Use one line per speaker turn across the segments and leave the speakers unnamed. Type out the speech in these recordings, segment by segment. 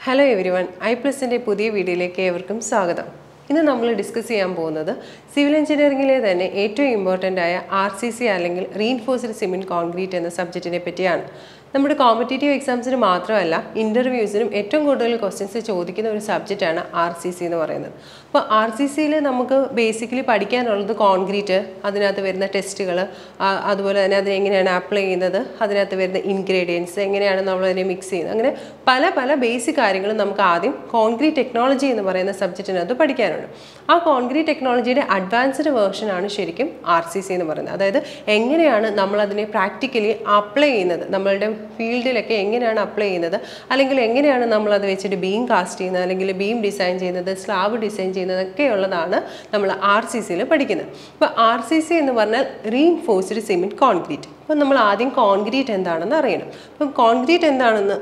Hello everyone I പ്ലസിൻ്റെ പുതിയ വീഡിയോയിലേക്ക് ഏവർക്കും സ്വാഗതം ഇന്ന് നമ്മൾ ഡിസ്കസ് ചെയ്യാൻ പോകുന്നത് സിവിൽ എഞ്ചിനീയറിംഗിലെ തന്നെ ഏറ്റവും ഇമ്പോർട്ടൻ്റ് ആയ ആർ സി സി അല്ലെങ്കിൽ റീൻഫോഴ്സ്ഡ് സിമെൻറ്റ് കോൺക്രീറ്റ് എന്ന സബ്ജക്റ്റിനെ പറ്റിയാണ് നമ്മുടെ കോമ്പറ്റേറ്റീവ് എക്സാംസിന് മാത്രമല്ല ഇൻ്റർവ്യൂസിനും ഏറ്റവും കൂടുതൽ ക്വസ്റ്റ്യൻസ് ചോദിക്കുന്ന ഒരു സബ്ജക്റ്റാണ് ആർ സി സി എന്ന് പറയുന്നത് അപ്പോൾ ആർ സി സിയിൽ നമുക്ക് ബേസിക്കലി പഠിക്കാനുള്ളത് കോൺക്രീറ്റ് അതിനകത്ത് വരുന്ന ടെസ്റ്റുകൾ അതുപോലെ തന്നെ അതിനെ എങ്ങനെയാണ് അപ്ലൈ ചെയ്യുന്നത് അതിനകത്ത് വരുന്ന ഇൻഗ്രീഡിയൻസ് എങ്ങനെയാണ് നമ്മൾ അതിനെ മിക്സ് ചെയ്യുന്നത് അങ്ങനെ പല പല ബേസിക് കാര്യങ്ങളും നമുക്ക് ആദ്യം കോൺക്രീറ്റ് ടെക്നോളജി എന്ന് പറയുന്ന സബ്ജക്റ്റിനകത്ത് പഠിക്കാനുണ്ട് ആ കോൺക്രീറ്റ് ടെക്നോളജിയുടെ അഡ്വാൻസ്ഡ് വേർഷൻ ആണ് ശരിക്കും ആർ സി സി എന്ന് പറയുന്നത് അതായത് എങ്ങനെയാണ് നമ്മൾ അതിനെ പ്രാക്ടിക്കലി അപ്ലൈ ചെയ്യുന്നത് നമ്മളുടെ ഫീൽഡിലൊക്കെ എങ്ങനെയാണ് അപ്ലൈ ചെയ്യുന്നത് അല്ലെങ്കിൽ എങ്ങനെയാണ് നമ്മൾ അത് വെച്ചിട്ട് ബീം കാസ്റ്റ് ചെയ്യുന്നത് അല്ലെങ്കിൽ ബീം ഡിസൈൻ ചെയ്യുന്നത് സ്ലാബ് ഡിസൈൻ ചെയ്യുന്നതൊക്കെ ഉള്ളതാണ് നമ്മൾ ആർ സി സിയിൽ പഠിക്കുന്നത് അപ്പോൾ ആർ സി സി എന്ന് പറഞ്ഞാൽ റീഇൻഫോഴ്സ്ഡ് സിമെൻറ്റ് കോൺക്രീറ്റ് അപ്പോൾ നമ്മൾ ആദ്യം കോൺക്രീറ്റ് എന്താണെന്ന് അറിയണം അപ്പം കോൺക്രീറ്റ് എന്താണെന്ന്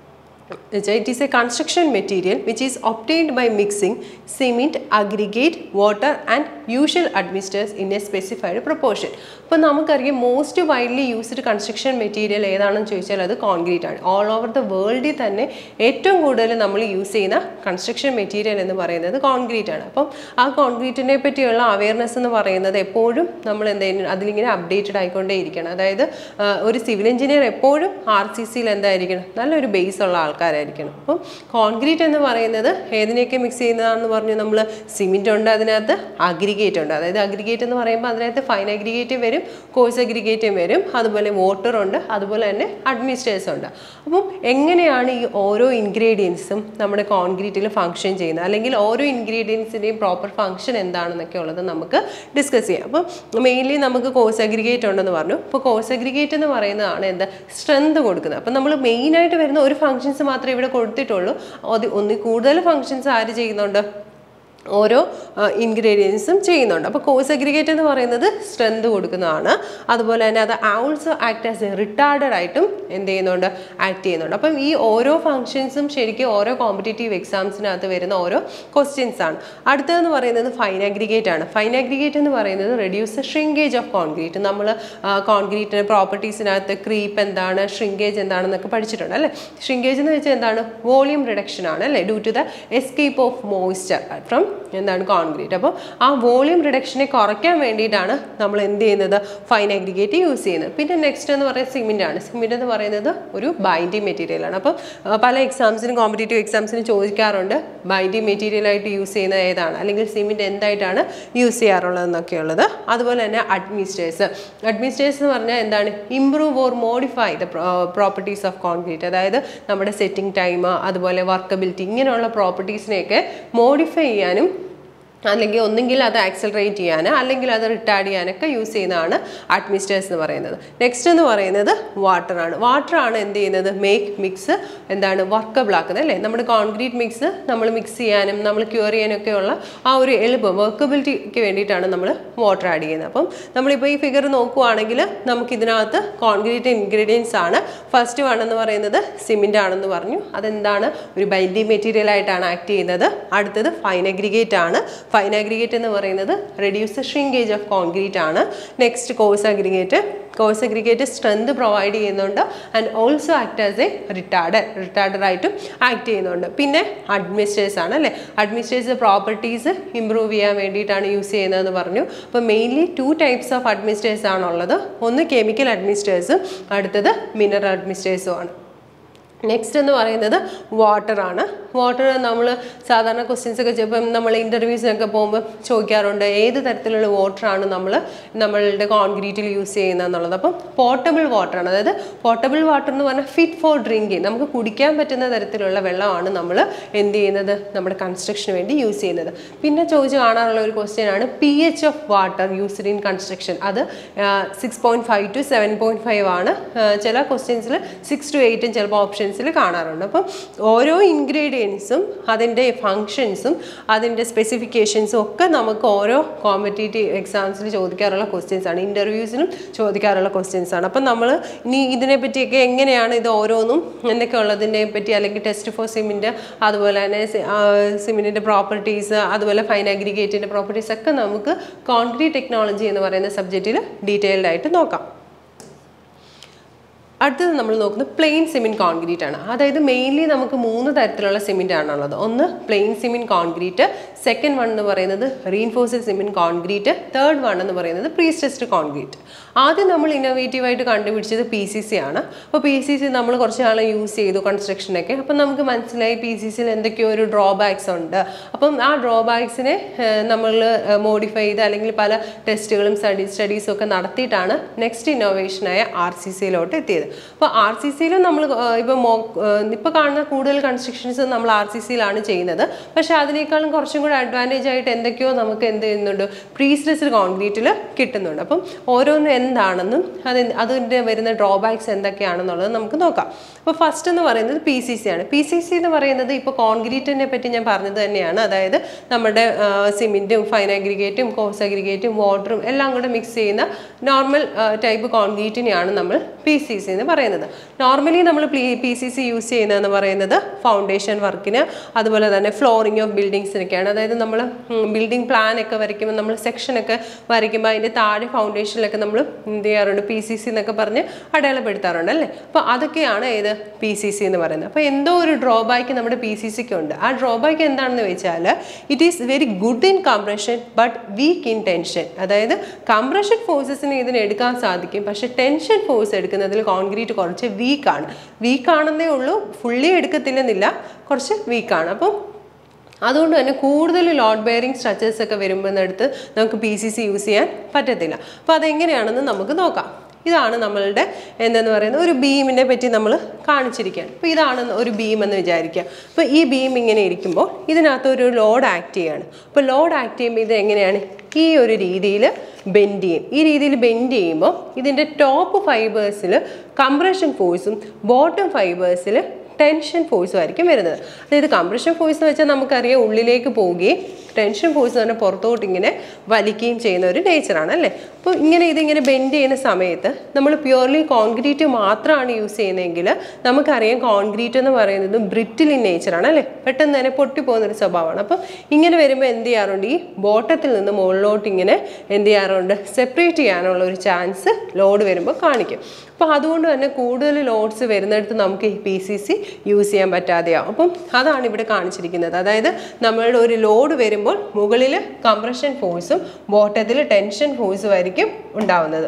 it is a construction material which is obtained by mixing cement, aggregate, water and usual admixtures in a specified proportion. അപ്പോൾ നമുക്കറിയാം most widely used construction material ഏതാണെന്ന് ചോദിച്ചാൽ അത് കോൺക്രീറ്റ് ആണ് ഓൾ ഓവർ ദ വേൾഡിൽ തന്നെ ഏറ്റവും കൂടുതൽ നമ്മൾ യൂസ് ചെയ്യുന്ന കൺസ്ട്രക്ഷൻ മെറ്റീരിയൽ എന്ന് പറയുന്നത് കോൺക്രീറ്റ് ആണ് അപ്പം ആ കോൺക്രീറ്റിനെ പറ്റിയുള്ള അവയർനെസ് എന്ന് പറയുന്നത് എപ്പോഴും നമ്മൾ എന്തെങ്കിലും അതിലിങ്ങനെ അപ്ഡേറ്റഡ് ആയിക്കൊണ്ടേ ഇരിക്കണം അതായത് ആ, ഒരു സിവിൽ എഞ്ചിനീയർ എപ്പോഴും ആർ സി സിയിൽ എന്തായിരിക്കണം നല്ലൊരു ബേസ് ഉള്ള ആൾക്കാരായിരിക്കണം അപ്പം കോൺക്രീറ്റ് എന്ന് പറയുന്നത് ഏതിനെയൊക്കെ മിക്സ് ചെയ്യുന്നതാണെന്ന് പറഞ്ഞു നമ്മൾ സിമെൻ്റ് ഉണ്ട് അതിനകത്ത് അഗ്രിഗേറ്റ് ഉണ്ട് അതായത് അഗ്രിഗേറ്റ് എന്ന് പറയുമ്പോൾ അതിനകത്ത് ഫൈൻ അഗ്രിഗേറ്റ് വരും കോഴ്സ് അഗ്രിഗേറ്റും വരും അതുപോലെ വാട്ടർ ഉണ്ട് അതുപോലെ തന്നെ അഡ്മിനിസ്ട്രേഷൻ ഉണ്ട് അപ്പം എങ്ങനെയാണ് ഈ ഓരോ ഇൻഗ്രീഡിയൻസും നമ്മുടെ കോൺക്രീറ്റിൽ ഫങ്ഷൻ ചെയ്യുന്നത് അല്ലെങ്കിൽ ഓരോ ഇൻഗ്രീഡിയൻസിൻ്റെയും പ്രോപ്പർ ഫങ്ഷൻ എന്താണെന്നൊക്കെ ഉള്ളത് നമുക്ക് ഡിസ്കസ് ചെയ്യാം അപ്പം മെയിൻലി നമുക്ക് കോഴ്സ് അഗ്രിഗേറ്റ് ഉണ്ടെന്ന് പറഞ്ഞു അപ്പോൾ കോഴ്സ് അഗ്രിഗേറ്റ് എന്ന് പറയുന്നതാണ് എന്താ സ്ട്രെങ്ത് കൊടുക്കുന്നത് അപ്പം നമ്മൾ മെയിനായിട്ട് വരുന്ന ഒരു ഫങ്ഷൻസ് മാത്രമേ ഇവിടെ കൊടുത്തിട്ടുള്ളൂ അത് ഒന്നിൽ കൂടുതൽ ഫങ്ഷൻസ് ആര് ചെയ്യുന്നുണ്ട് ഓരോ ഇൻഗ്രീഡിയൻസും ചെയ്യുന്നുണ്ട് അപ്പോൾ കോഴ്സ് അഗ്രിഗേറ്റ് എന്ന് പറയുന്നത് സ്ട്രെങ്ത് കൊടുക്കുന്നതാണ് അതുപോലെ തന്നെ അത് also act as a retarded ആയിട്ടും എന്ത് ചെയ്യുന്നുണ്ട് ആക്ട് ചെയ്യുന്നുണ്ട് അപ്പം ഈ ഓരോ ഫങ്ഷൻസും ശരിക്കും ഓരോ കോമ്പറ്റേറ്റീവ് എക്സാംസിനകത്ത് വരുന്ന ഓരോ ക്വസ്റ്റ്യൻസ് ആണ് അടുത്തതെന്ന് പറയുന്നത് ഫൈൻ അഗ്രിഗേറ്റ് ആണ് ഫൈൻ അഗ്രിഗേറ്റ് എന്ന് പറയുന്നത് റെഡ്യൂസ് ഷ്രിങ്കേജ് ഓഫ് കോൺക്രീറ്റ് നമ്മൾ കോൺക്രീറ്റിന് പ്രോപ്പർട്ടീസിനകത്ത് ക്രീപ്പ് എന്താണ് ഷ്രിങ്കേജ് എന്താണെന്നൊക്കെ പഠിച്ചിട്ടുണ്ട് അല്ലേ ഷ്രിങ്കേജ് എന്ന് വെച്ചാൽ എന്താണ് വോളിയം റിഡക്ഷൻ ആണ് അല്ലേ due to the escape of moisture from എന്താണ് കോൺക്രീറ്റ് അപ്പോൾ ആ വോളിയം റിഡക്ഷനെ കുറയ്ക്കാൻ വേണ്ടിയിട്ടാണ് നമ്മൾ എന്ത് ചെയ്യുന്നത് ഫൈൻ അഗ്രിഗേറ്റ് യൂസ് ചെയ്യുന്നത് പിന്നെ നെക്സ്റ്റ് എന്ന് പറയുന്നത് സിമെൻ്റ് ആണ് സിമെൻ്റ് എന്ന് പറയുന്നത് ഒരു ബൈൻഡിങ് മെറ്റീരിയൽ ആണ് അപ്പം ആ, പല എക്സാംസിനും കോമ്പറ്റേറ്റീവ് എക്സാംസിനും ചോദിക്കാറുണ്ട് ബൈൻഡിങ് മെറ്റീരിയൽ ആയിട്ട് യൂസ് ചെയ്യുന്നത് ഏതാണ് അല്ലെങ്കിൽ സിമെൻറ്റ് എന്തായിട്ടാണ് യൂസ് ചെയ്യാറുള്ളതെന്നൊക്കെ ഉള്ളത് അതുപോലെ തന്നെ അഡ്മിനിസ്ട്രേഴ്സ് അഡ്മിനിസ്ട്രേഴ്സ് എന്ന് പറഞ്ഞാൽ എന്താണ് improve or modify the properties of concrete അതായത് നമ്മുടെ സെറ്റിംഗ് ടൈം അതുപോലെ വർക്കബിലിറ്റി ഇങ്ങനെയുള്ള പ്രോപ്പർട്ടീസിനെയൊക്കെ മോഡിഫൈ ചെയ്യാനും അല്ലെങ്കിൽ ഒന്നെങ്കിൽ അത് ആക്സലറേറ്റ് ചെയ്യാൻ അല്ലെങ്കിൽ അത് റിട്ടാർഡ് ചെയ്യാനൊക്കെ യൂസ് ചെയ്യുന്നതാണ് അഡ്മിനിസ്ട്രേഴ്സ് എന്ന് പറയുന്നത് നെക്സ്റ്റ് എന്ന് പറയുന്നത് വാട്ടറാണ് വാട്ടറാണ് എന്ത് ചെയ്യുന്നത് മേക്ക് മിക്സ് എന്താണ് വർക്കബിൾ ആക്കുന്നത് അല്ലേ നമ്മുടെ കോൺക്രീറ്റ് മിക്സ് നമ്മൾ മിക്സ് ചെയ്യാനും നമ്മൾ ക്യൂർ ചെയ്യാനൊക്കെ ഉള്ള ആ ഒരു എളുപ്പം വർക്കബിലിറ്റിക്ക് വേണ്ടിയിട്ടാണ് നമ്മൾ വാട്ടർ ആഡ് ചെയ്യുന്നത് അപ്പം നമ്മളിപ്പോൾ ഈ ഫിഗർ നോക്കുവാണെങ്കിൽ നമുക്ക് ഇതിനകത്ത് കോൺക്രീറ്റ് ഇൻഗ്രീഡിയൻസ് ആണ് ഫസ്റ്റ് വൺ എന്ന് പറയുന്നത് സിമെൻ്റ് ആണെന്ന് പറഞ്ഞു അതെന്താണ് ഒരു ബൈൻഡിങ് മെറ്റീരിയൽ ആയിട്ടാണ് ആക്ട് ചെയ്യുന്നത് അടുത്തത് ഫൈൻ അഗ്രിഗേറ്റ് ആണ് ഫൈൻ അഗ്രിഗേറ്റ് എന്ന് പറയുന്നത് റെഡ്യൂസ് ഷ്രിങ്കേജ് ഓഫ് കോൺക്രീറ്റ് ആണ് next coarse aggregate coarse aggregate strength provide ചെയ്യുന്നുണ്ട് and also act as a retard retarder ആയിട്ടും ആക്ട് ചെയ്യുന്നുണ്ട് പിന്നെ അഡ്മിനിസ്ട്രേഴ്സ് ആണ് അല്ലേ അഡ്മിനിസ്ട്രേഴ്സ് പ്രോപ്പർട്ടീസ് ഇമ്പ്രൂവ് ചെയ്യാൻ വേണ്ടിയിട്ടാണ് യൂസ് ചെയ്യുന്നതെന്ന് പറഞ്ഞു അപ്പോൾ mainly two types of admixtures ആണുള്ളത് ഒന്ന് കെമിക്കൽ അഡ്മിനിസ്ട്രേഴ്സും അടുത്തത് മിനറൽ അഡ്മിനിസ്ട്രേഴ്സും ആണ് നെക്സ്റ്റ് എന്ന് പറയുന്നത് വാട്ടറാണ് വാട്ടർ നമ്മൾ സാധാരണ ക്വസ്റ്റ്യൻസ് ഒക്കെ ചിലപ്പം നമ്മൾ ഇൻ്റർവ്യൂസിനൊക്കെ പോകുമ്പോൾ ചോദിക്കാറുണ്ട് ഏത് തരത്തിലുള്ള വാട്ടറാണ് നമ്മൾ നമ്മളുടെ കോൺക്രീറ്റിൽ യൂസ് ചെയ്യുന്നത് എന്നുള്ളത് അപ്പം പോർട്ടബിൾ വാട്ടറാണ് അതായത് പോർട്ടബിൾ വാട്ടർ എന്ന് പറഞ്ഞാൽ ഫിറ്റ് ഫോർ ഡ്രിങ്കിങ് നമുക്ക് കുടിക്കാൻ പറ്റുന്ന തരത്തിലുള്ള വെള്ളമാണ് നമ്മൾ എന്ത് ചെയ്യുന്നത് നമ്മുടെ കൺസ്ട്രക്ഷന് വേണ്ടി യൂസ് ചെയ്യുന്നത് പിന്നെ ചോദിച്ച് കാണാറുള്ള ഒരു ക്വസ്റ്റ്യൻ ആണ് P H of water used in construction അത് six point five to seven point five ആണ് ആ, ചില ക്വസ്റ്റ്യൻസിൽ സിക്സ് ടു എയ്റ്റും ചിലപ്പോൾ ഓപ്ഷൻസിൽ കാണാറുണ്ട് അപ്പം ഓരോ ഇൻഗ്രീഡിയൻസും അതിൻ്റെ ഫങ്ഷൻസും അതിൻ്റെ സ്പെസിഫിക്കേഷൻസും ഒക്കെ നമുക്ക് ഓരോ കോമ്പറ്റേറ്റീവ് എക്സാംസിൽ ചോദിക്കാറുള്ള ക്വസ്റ്റ്യൻസ് ആണ് ഇൻ്റർവ്യൂസിനും ചോദിക്കാറുള്ള ക്വസ്റ്റ്യൻസ് ആണ് അപ്പം നമ്മൾ ഇനി ഇതിനെ പറ്റിയൊക്കെ എങ്ങനെയാണ് ഇത് ഓരോന്നും എന്തൊക്കെ ഉള്ളതിനെ പറ്റി അല്ലെങ്കിൽ ടെസ്റ്റ് ഫോർ സിമെൻറ്റ് അതുപോലെ തന്നെ സിമെൻറ്റിൻ്റെ പ്രോപ്പർട്ടീസ് അതുപോലെ ഫൈൻ അഗ്രിഗേറ്റിൻ്റെ പ്രോപ്പർട്ടീസ് ഒക്കെ നമുക്ക് കോൺക്രീറ്റ് ടെക്നോളജി എന്ന് പറയുന്ന സബ്ജക്റ്റിൽ ഡീറ്റെയിൽഡ് ആയിട്ട് നോക്കാം അടുത്തത് നമ്മൾ നോക്കുന്നത് പ്ലെയിൻ സിമെൻറ്റ് കോൺക്രീറ്റ് ആണ് അതായത് മെയിൻലി നമുക്ക് മൂന്ന് തരത്തിലുള്ള സിമെൻ്റ് ആണുള്ളത് ഒന്ന് plain cement concrete second one എന്ന് പറയുന്നത് reinforced cement concrete third one എന്ന് പറയുന്നത് പ്രീസ്റ്റസ്റ്റ് കോൺക്രീറ്റ് ആദ്യം നമ്മൾ ഇന്നോവേറ്റീവ് ആയിട്ട് കണ്ടുപിടിച്ചത് പി സി സി ആണ് അപ്പോൾ പി സി സി നമ്മൾ കുറച്ച് നാൾ യൂസ് ചെയ്തു കൺസ്ട്രക്ഷനൊക്കെ അപ്പം നമുക്ക് മനസ്സിലായി പി സി സിയിൽ എന്തൊക്കെയോ ഒരു ഡ്രോബാക്സ് ഉണ്ട് അപ്പം ആ ഡ്രോബാക്സിനെ നമ്മൾ മോഡിഫൈ ചെയ്ത് അല്ലെങ്കിൽ പല ടെസ്റ്റുകളും സ്റ്റഡി സ്റ്റഡീസും ഒക്കെ നടത്തിയിട്ടാണ് നെക്സ്റ്റ് ഇന്നോവേഷനായ ആർ സി സിയിലോട്ട് എത്തിയത് അപ്പോൾ ആർ സി സിയിലും നമ്മൾ ഇപ്പോൾ മോ ഇപ്പോൾ കാണുന്ന കൂടുതൽ കൺസ്ട്രക്ഷൻസ് നമ്മൾ ആർ സി സിയിലാണ് ചെയ്യുന്നത് പക്ഷേ അതിനേക്കാളും കുറച്ചും കൂടെ അഡ്വാൻറ്റേജ് ആയിട്ട് എന്തൊക്കെയോ നമുക്ക് എന്ത് ചെയ്യുന്നുണ്ട് പ്രീസ്ഡസ്ഡ് കോൺക്രീറ്റിൽ കിട്ടുന്നുണ്ട് അപ്പം ഓരോന്ന് എന്താണെന്നും അത് അതിൻ്റെ വരുന്ന ഡ്രോബാക്സ് എന്തൊക്കെയാണെന്നുള്ളത് നമുക്ക് നോക്കാം അപ്പോൾ ഫസ്റ്റ് എന്ന് പറയുന്നത് പി സി സി ആണ് പി സി സി എന്ന് പറയുന്നത് ഇപ്പോൾ കോൺക്രീറ്റിനെ പറ്റി ഞാൻ പറഞ്ഞത് തന്നെയാണ് അതായത് നമ്മുടെ സിമെൻറ്റും ഫൈൻ അഗ്രിഗേറ്റും കോഴ്സ് അഗ്രിഗേറ്റും വാട്ടറും എല്ലാം കൂടെ മിക്സ് ചെയ്യുന്ന നോർമൽ ടൈപ്പ് കോൺക്രീറ്റിനെയാണ് നമ്മൾ പി സി സി എന്ന് പറയുന്നത് നോർമലി നമ്മൾ പി സി സി യൂസ് ചെയ്യുന്നതെന്ന് പറയുന്നത് ഫൗണ്ടേഷൻ വർക്കിന് അതുപോലെ തന്നെ ഫ്ലോറിംഗ് ഓഫ് ബിൽഡിങ്സിനൊക്കെയാണ് അതായത് നമ്മൾ ബിൽഡിംഗ് പ്ലാൻ ഒക്കെ വരയ്ക്കുമ്പോൾ നമ്മൾ സെക്ഷനൊക്കെ വരയ്ക്കുമ്പോൾ അതിൻ്റെ താഴെ ഫൗണ്ടേഷനിലൊക്കെ നമ്മൾ എന്ത് ചെയ്യാറുണ്ട് പി സി സി എന്നൊക്കെ പറഞ്ഞ് അടയാളപ്പെടുത്താറുണ്ട് അല്ലേ അപ്പോൾ അതൊക്കെയാണ് ഏത് പി സി സി എന്ന് പറയുന്നത് അപ്പോൾ എന്തോ ഒരു ഡ്രോബാക്ക് നമ്മുടെ പി സി സിക്ക് ഉണ്ട് ആ ഡ്രോബാക്ക് എന്താണെന്ന് വെച്ചാൽ it is very good in compression but weak in tension അതായത് കംപ്രഷൻ ഫോഴ്സസിന് ഇതിന് എടുക്കാൻ സാധിക്കും പക്ഷെ ടെൻഷൻ ഫോഴ്സ് എടുക്കുന്നതിൽ കോൺക്രീറ്റ് കുറച്ച് വീക്കാണ് വീക്കാണെന്നേ ഉള്ളൂ ഫുള്ളി എടുക്കത്തില്ലെന്നില്ല കുറച്ച് വീക്കാണ് അപ്പം അതുകൊണ്ട് തന്നെ കൂടുതൽ ലോഡ് ബെയറിംഗ് സ്ട്രക്ചേഴ്സ് ഒക്കെ വരുമ്പോഴെടുത്ത് നമുക്ക് പി സി സി യൂസ് ചെയ്യാൻ പറ്റത്തില്ല അപ്പോൾ അതെങ്ങനെയാണെന്ന് നമുക്ക് നോക്കാം ഇതാണ് നമ്മളുടെ എന്തെന്ന് പറയുന്നത് ഒരു ബീമിനെ പറ്റി നമ്മൾ കാണിച്ചിരിക്കുകയാണ് അപ്പോൾ ഇതാണ് ഒരു ബീം എന്ന് വിചാരിക്കുക അപ്പോൾ ഈ ബീം ഇങ്ങനെ ഇരിക്കുമ്പോൾ ഇതിനകത്ത് ഒരു ലോഡ് ആക്ട് ചെയ്യാണ് അപ്പോൾ ലോഡ് ആക്ട് ചെയ്യുമ്പോൾ ഇത് എങ്ങനെയാണ് ഈ ഒരു രീതിയിൽ ബെൻഡ് ചെയ്യും ഈ രീതിയിൽ ബെൻഡ് ചെയ്യുമ്പോൾ ഇതിൻ്റെ ടോപ്പ് ഫൈബേഴ്സിൽ കംപ്രഷൻ ഫോഴ്സും ബോട്ടം ഫൈബേഴ്സിൽ ടെൻഷൻ ഫോഴ്സും ആയിരിക്കും വരുന്നത് അതായത് കംപ്രഷൻ ഫോഴ്സ് എന്ന് വെച്ചാൽ നമുക്കറിയാം ഉള്ളിലേക്ക് പോവുകയും ടെൻഷൻ ഫോഴ്സ് തന്നെ പുറത്തോട്ട് ഇങ്ങനെ വലിക്കുകയും ചെയ്യുന്ന ഒരു നേച്ചറാണ് അല്ലേ അപ്പോൾ ഇങ്ങനെ ഇതിങ്ങനെ ബെൻഡ് ചെയ്യുന്ന സമയത്ത് നമ്മൾ പ്യുവർലി കോൺക്രീറ്റ് മാത്രമാണ് യൂസ് ചെയ്യുന്നതെങ്കിൽ നമുക്കറിയാം കോൺക്രീറ്റ് എന്ന് പറയുന്നത് ബ്രിറ്റിൽ ഇൻ നേച്ചറാണ് അല്ലേ പെട്ടെന്ന് തന്നെ പൊട്ടിപ്പോകുന്ന ഒരു സ്വഭാവമാണ് അപ്പം ഇങ്ങനെ വരുമ്പോൾ എന്ത് ചെയ്യാറുണ്ട് ഈ ബോട്ടത്തിൽ നിന്ന് മുകളിലോട്ട് ഇങ്ങനെ എന്ത് ചെയ്യാറുണ്ട് സെപ്പറേറ്റ് ചെയ്യാനുള്ള ഒരു ചാൻസ് ലോഡ് വരുമ്പോൾ കാണിക്കും അപ്പോൾ അതുകൊണ്ട് തന്നെ കൂടുതൽ ലോഡ്സ് വരുന്നിടത്ത് നമുക്ക് ഈ പി സി സി യൂസ് ചെയ്യാൻ പറ്റാതെയാവും അപ്പം അതാണ് ഇവിടെ കാണിച്ചിരിക്കുന്നത് അതായത് നമ്മളുടെ ഒരു ലോഡ് വരുമ്പോൾ മുകളിൽ കംപ്രഷൻ ഫോഴ്സും ബോട്ടത്തിൽ ടെൻഷൻ ഫോഴ്സും ആയിരിക്കും ഉണ്ടാവുന്നത്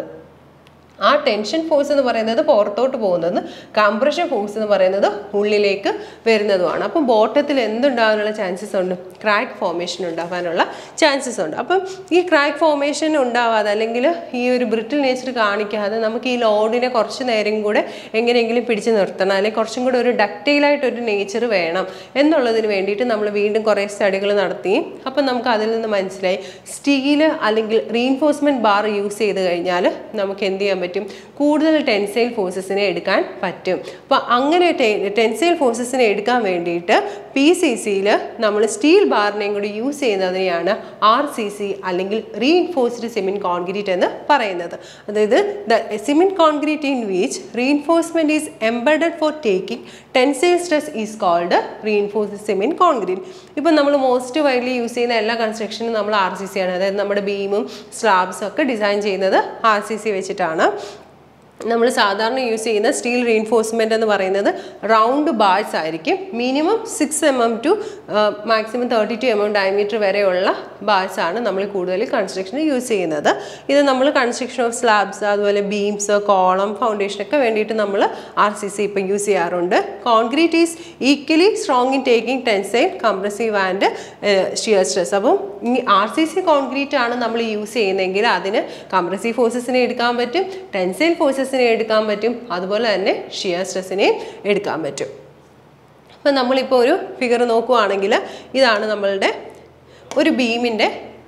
ആ ടെൻഷൻ ഫോഴ്സ് എന്ന് പറയുന്നത് പുറത്തോട്ട് പോകുന്നത് കംപ്രഷൻ ഫോഴ്സ് എന്ന് പറയുന്നത് ഉള്ളിലേക്ക് വരുന്നതുമാണ് അപ്പം ബോട്ടത്തിൽ എന്തുണ്ടാകാനുള്ള ചാൻസസ് ഉണ്ട് ക്രാക്ക് ഫോർമേഷൻ ഉണ്ടാകാനുള്ള ചാൻസസ് ഉണ്ട് അപ്പം ഈ ക്രാക്ക് ഫോർമേഷൻ ഉണ്ടാവാതെ അല്ലെങ്കിൽ ഈ ഒരു ബ്രിട്ടിൽ നേച്ചർ കാണിക്കാതെ നമുക്ക് ഈ ലോഡിനെ കുറച്ച് നേരം കൂടെ എങ്ങനെയെങ്കിലും പിടിച്ചു നിർത്തണം അല്ലെങ്കിൽ കുറച്ചും കൂടെ ഒരു ഡക്റ്റൈലായിട്ട് ഒരു നേച്ചർ വേണം എന്നുള്ളതിന് വേണ്ടിയിട്ട് നമ്മൾ വീണ്ടും കുറേ സ്റ്റഡികൾ നടത്തി അപ്പം നമുക്ക് അതിൽ നിന്ന് മനസ്സിലായി സ്റ്റീല് അല്ലെങ്കിൽ റീൻഫോഴ്സ്മെൻറ്റ് ബാർ യൂസ് ചെയ്ത് കഴിഞ്ഞാൽ നമുക്ക് എന്ത് ചെയ്യാൻ പറ്റും കൂടുതൽ ടെൻസൈൽ ഫോഴ്സസിനെ എടുക്കാൻ പറ്റും അപ്പോൾ അങ്ങനെ ടെൻസൈൽ ഫോഴ്സസിനെ എടുക്കാൻ വേണ്ടിയിട്ട് പി സി സിയിൽ നമ്മൾ സ്റ്റീൽ ബാറിനെയും കൂടി യൂസ് ചെയ്യുന്നതിനെയാണ് ആർ സി സി അല്ലെങ്കിൽ റീഇൻഫോഴ്സ്ഡ് സിമെൻറ്റ് കോൺക്രീറ്റ് എന്ന് പറയുന്നത് അതായത് the cement concrete in which reinforcement is embedded for taking tensile stress is called reinforced cement concrete ഇപ്പം നമ്മൾ മോസ്റ്റ് വൈഡ്ലി യൂസ് ചെയ്യുന്ന എല്ലാ കൺസ്ട്രക്ഷനും നമ്മൾ ആർ സി സി ആണ് അതായത് നമ്മുടെ ബീമും സ്ലാബ്സും ഒക്കെ ഡിസൈൻ ചെയ്യുന്നത് ആർ സി സി വെച്ചിട്ടാണ് നമ്മൾ സാധാരണ യൂസ് ചെയ്യുന്ന സ്റ്റീൽ റീൻഫോഴ്സ്മെൻ്റ് എന്ന് പറയുന്നത് റൗണ്ട് ബാഴ്സ് ആയിരിക്കും minimum six M M to maximum thirty two M M diameter വരെയുള്ള ബാഴ്സ് ആണ് നമ്മൾ കൂടുതൽ കൺസ്ട്രക്ഷന് യൂസ് ചെയ്യുന്നത് ഇത് നമ്മൾ കൺസ്ട്രക്ഷൻ ഓഫ് സ്ലാബ്സ് അതുപോലെ ബീംസ് കോളം ഫൗണ്ടേഷൻ ഒക്കെ വേണ്ടിയിട്ട് നമ്മൾ ആർ സി സി ഇപ്പം യൂസ് ചെയ്യാറുണ്ട് concrete is equally strong in taking tensile compressive and shear stress അപ്പം ഈ ആർ സി സി കോൺക്രീറ്റ് ആണ് നമ്മൾ യൂസ് ചെയ്യുന്നതെങ്കിൽ അതിന് കംപ്രസീവ് ഫോഴ്സസിനെ എടുക്കാൻ പറ്റും ടെൻസൈൽ ഫോഴ്സസിനെ എടുക്കാൻ പറ്റും അതുപോലെ തന്നെ ഷിയർ സ്ട്രെസ്സിനെയും എടുക്കാൻ പറ്റും അപ്പം നമ്മളിപ്പോൾ ഒരു ഫിഗർ നോക്കുവാണെങ്കിൽ ഇതാണ് നമ്മളുടെ ഒരു ബീമിൻ്റെ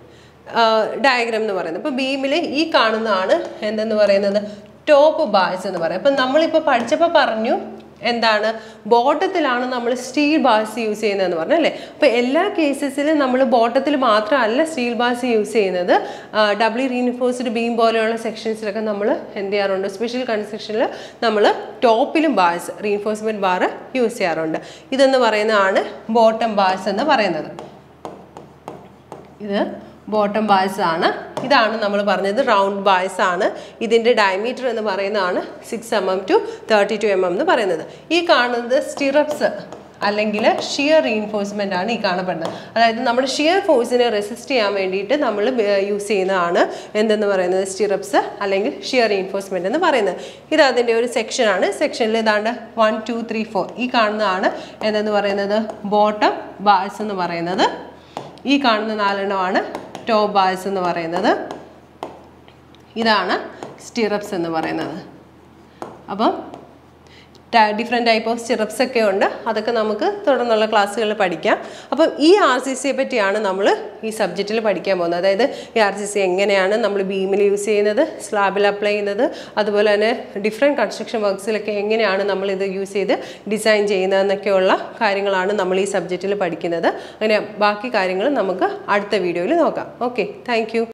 ഡയഗ്രാം എന്ന് പറയുന്നത് അപ്പോൾ ബീമിൽ ഈ കാണുന്നതാണ് എന്തെന്ന് പറയുന്നത് ടോപ്പ് ബാഴ്സ് എന്ന് പറയുന്നത് അപ്പം നമ്മളിപ്പോൾ പഠിച്ചപ്പോൾ പറഞ്ഞു എന്താണ് ബോട്ടത്തിലാണ് നമ്മൾ സ്റ്റീൽ ബാസ് യൂസ് ചെയ്യുന്നതെന്ന് പറഞ്ഞു അല്ലേ അപ്പോൾ എല്ലാ കേസസിലും നമ്മൾ ബോട്ടത്തിൽ മാത്രമല്ല സ്റ്റീൽ ബാസ് യൂസ് ചെയ്യുന്നത് ഡബ്ല്യു റീൻഫോഴ്സ്ഡ് ബീം പോലെയുള്ള സെക്ഷൻസിലൊക്കെ നമ്മൾ എന്ത് ചെയ്യാറുണ്ട് സ്പെഷ്യൽ കൺസ്ട്രക്ഷനിൽ നമ്മൾ ടോപ്പിലും ബാസ് റീൻഫോഴ്സ്മെൻറ്റ് ബാർ യൂസ് ചെയ്യാറുണ്ട് ഇതെന്ന് പറയുന്നതാണ് ബോട്ടം ബാസ് എന്ന് പറയുന്നത് ഇത് ബോട്ടം ബാസ് ആണ് ഇതാണ് നമ്മൾ പറഞ്ഞത് റൗണ്ട് ബായ്സ് ആണ് ഇതിൻ്റെ ഡയമീറ്റർ എന്ന് പറയുന്നതാണ് six M M to thirty two M M എന്ന് പറയുന്നത് ഈ കാണുന്നത് സ്റ്റിറപ്സ് അല്ലെങ്കിൽ ഷിയർ റീൻഫോഴ്സ്മെൻ്റ് ആണ് ഈ കാണപ്പെടുന്നത് അതായത് നമ്മുടെ ഷിയർ ഫോഴ്സിനെ റെസിസ്റ്റ് ചെയ്യാൻ വേണ്ടിയിട്ട് നമ്മൾ യൂസ് ചെയ്യുന്നതാണ് എന്തെന്ന് പറയുന്നത് സ്റ്റിറപ്സ് അല്ലെങ്കിൽ ഷിയർ റീൻഫോഴ്സ്മെൻ്റ് എന്ന് പറയുന്നത് ഇത് അതിൻ്റെ ഒരു സെക്ഷനാണ് സെക്ഷനിൽ ഏതാണ്ട് വൺ ടു ത്രീ ഫോർ ഈ കാണുന്നതാണ് എന്തെന്ന് പറയുന്നത് ബോട്ടം ബാഴ്സ് എന്ന് പറയുന്നത് ഈ കാണുന്ന നാലെണ്ണമാണ് ടോപ്പ് ബാഴ്സ് എന്ന് പറയുന്നത് ഇതാണ് സ്റ്റിറപ്സ് എന്ന് പറയുന്നത് അപ്പം ഡിഫറെൻറ്റ് ടൈപ്പ് ഓഫ് സ്റ്റിറപ്സ് ഒക്കെ ഉണ്ട് അതൊക്കെ നമുക്ക് തുടർന്നുള്ള ക്ലാസ്സുകളിൽ പഠിക്കാം അപ്പം ഈ ആർ സി സിയെ പറ്റിയാണ് നമ്മൾ ഈ സബ്ജക്റ്റിൽ പഠിക്കാൻ പോകുന്നത് അതായത് ഈ ആർ സി സി എങ്ങനെയാണ് നമ്മൾ ബീമിൽ യൂസ് ചെയ്യുന്നത് സ്ലാബിൽ അപ്ലൈ ചെയ്യുന്നത് അതുപോലെ തന്നെ ഡിഫറെൻറ്റ് കൺസ്ട്രക്ഷൻ വർക്ക്സിലൊക്കെ എങ്ങനെയാണ് നമ്മൾ ഇത് യൂസ് ചെയ്ത് ഡിസൈൻ ചെയ്യുന്നതെന്നൊക്കെയുള്ള കാര്യങ്ങളാണ് നമ്മൾ ഈ സബ്ജക്റ്റിൽ പഠിക്കുന്നത് അങ്ങനെ ബാക്കി കാര്യങ്ങൾ നമുക്ക് അടുത്ത വീഡിയോയിൽ നോക്കാം ഓക്കെ താങ്ക്